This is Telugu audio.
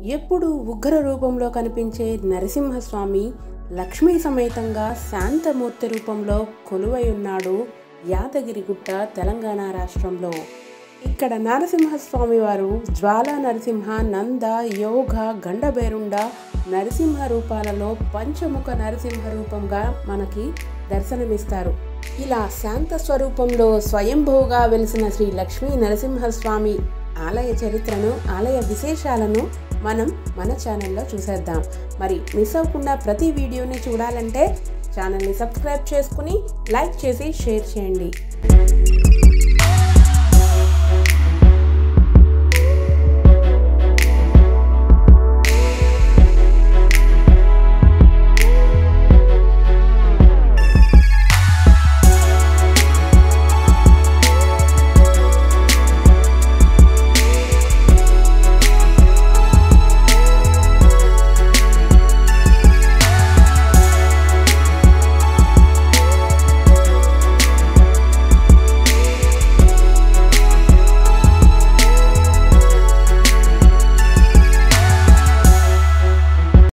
ఎప్పుడు ఉగ్ర రూపంలో కనిపించే నరసింహస్వామి లక్ష్మీ సమేతంగా శాంతమూర్తి రూపంలో కొలువై ఉన్నాడు యాదగిరిగుట్ట తెలంగాణ రాష్ట్రంలో ఇక్కడ నరసింహస్వామి వారు జ్వాలా నరసింహ నంద యోగ గండబేరుండ నరసింహ రూపాలలో పంచముఖ నరసింహ రూపంగా మనకి దర్శనమిస్తారు ఇలా శాంత స్వరూపంలో స్వయంభూగా వెలిసిన శ్రీ లక్ష్మీ నరసింహస్వామి ఆలయ చరిత్రను ఆలయ విశేషాలను మనం మన ఛానల్లో చూసేద్దాం మరి మిస్ అవ్వకుండా ప్రతి వీడియోని చూడాలంటే ఛానల్ని సబ్స్క్రైబ్ చేసుకుని లైక్ చేసి షేర్ చేయండి